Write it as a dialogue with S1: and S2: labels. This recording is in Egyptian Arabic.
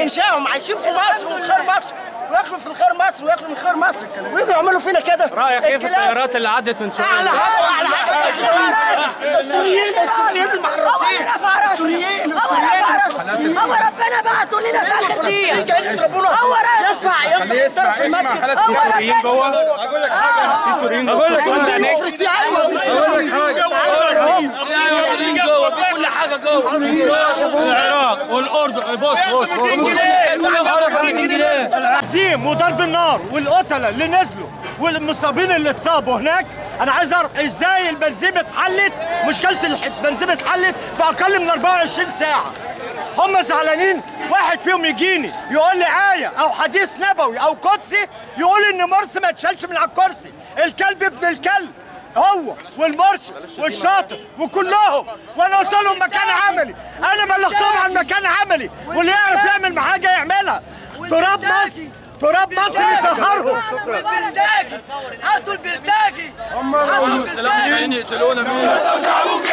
S1: انشائهم عايشين في مصر ومن خير مصر وياكلوا في خير مصر وياكلوا من خير مصر ويجوا يعملوا فينا كده
S2: رايك ايه في
S1: الكلاب-
S2: الطيارات اللي عدت من شويه
S1: اعلى حاجه اعلى حاجه السوريين السوريين المحرسين السوريين السوريين
S3: هو ربنا بعته لنا في اخر دقيقه
S1: جايين يضربونا
S3: هو راجل.
S1: ينفع ينفع يضرب في المسجد
S3: هو
S2: سوريين جوه اقول لك حاجه في سوريين جوه
S1: السوريين مفرسين ايوه
S4: كل حاجه جوه العراق والاردن بص بص
S5: التعذيب وضرب النار والقتله اللي نزلوا والمصابين اللي اتصابوا هناك انا عايز اعرف ازاي البنزيمه اتحلت مشكله الح- البنزيمه اتحلت في اقل من 24 ساعه هم زعلانين واحد فيهم يجيني يقول لي آية أو حديث نبوي أو قدسي يقول إن مرسي ما يتشالش من على الكرسي الكلب ابن الكلب هو والمرشد والشاطر وكلهم وانا قلت لهم مكان عملي انا بلغتهم عن مكان عملي واللي يعرف يعمل حاجه يعملها تراب مصر تراب مصر يطهرهم
S3: البلتاجي هاتوا البلتاجي هاتوا البلتاجي
S4: يقتلونا مين